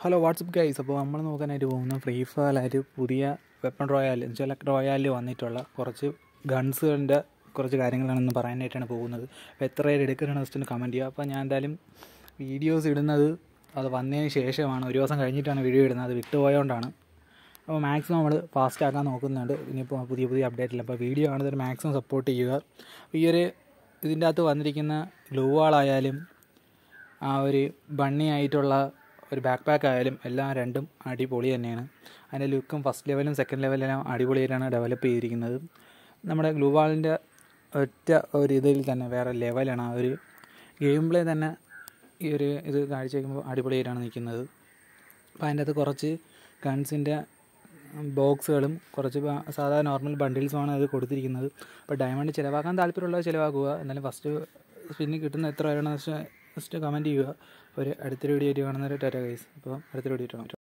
hello WhatsApp guys അപ്പോൾ നമ്മൾ നോക്കാനായിട്ട് പോകുന്ന ഫ്രീ ഫയറിലായിട്ട് പുതിയ വെപ്പൺ റോയാൽ എന്നുവെച്ചാൽ റോയാലിൽ വന്നിട്ടുള്ള കുറച്ച് ഗൺസുകളുടെ കുറച്ച് കാര്യങ്ങളാണെന്ന് പറയാനായിട്ടാണ് പോകുന്നത് അപ്പോൾ എത്ര പേര് എടുക്കണമെന്ന് ജസ്റ്റ് ഒന്ന് കമൻറ്റ് ചെയ്യുക അപ്പോൾ ഞാൻ എന്തായാലും വീഡിയോസ് ഇടുന്നത് അത് വന്നതിന് ശേഷമാണ് ഒരു ദിവസം കഴിഞ്ഞിട്ടാണ് വീഡിയോ ഇടുന്നത് അത് വിട്ടുപോയതുകൊണ്ടാണ് അപ്പോൾ മാക്സിമം നമ്മൾ ഫാസ്റ്റ് ആക്കാൻ നോക്കുന്നുണ്ട് ഇനിയിപ്പോൾ പുതിയ പുതിയ അപ്ഡേറ്റില്ല അപ്പോൾ വീഡിയോ കാണുന്നതിന് മാക്സിമം സപ്പോർട്ട് ചെയ്യുക ഈ ഒരു ഇതിൻ്റെ അകത്ത് വന്നിരിക്കുന്ന ഗ്ലൂ വാളായാലും ആ ഒരു ബണ്ണി ആയിട്ടുള്ള ഒരു ബാക്ക് പാക്ക് ആയാലും എല്ലാം രണ്ടും അടിപൊളി തന്നെയാണ് അതിൻ്റെ ലുക്കും ഫസ്റ്റ് ലെവലും സെക്കൻഡ് ലെവലെല്ലാം അടിപൊളിയായിട്ടാണ് ഡെവലപ്പ് ചെയ്തിരിക്കുന്നത് നമ്മുടെ ഗ്ലൂ വാളിൻ്റെ ഒറ്റ ഒരു ഇതിൽ തന്നെ വേറെ ലെവലാണ് ആ ഒരു ഗെയിം പ്ലേ തന്നെ ഈ ഒരു ഇത് കാഴ്ച വയ്ക്കുമ്പോൾ അടിപൊളിയായിട്ടാണ് നിൽക്കുന്നത് അപ്പോൾ അതിൻ്റെ അകത്ത് കുറച്ച് ഗൺസിൻ്റെ ബോക്സുകളും കുറച്ച് ബ- സാധാ നോർമൽ ബണ്ടിൽസുമാണ് അത് കൊടുത്തിരിക്കുന്നത് അപ്പോൾ ഡയമണ്ട് ചിലവാക്കാൻ താല്പര്യമുള്ളത് ചിലവാക്കുക എന്നാലും ഫസ്റ്റ് സ്പിന്നിൽ കിട്ടുന്ന എത്ര വരണമെന്ന് വെച്ചാൽ ഫസ്റ്റ് കമൻറ്റ് ചെയ്യുക ഒരു അടുത്തൊരു വീഡിയോ ആയിട്ട് കാണുന്നവരെ ടാറ്റ ഗൈസ് അപ്പോൾ അടുത്തൊരു വീഡിയോ ആയിട്ട് കാണാം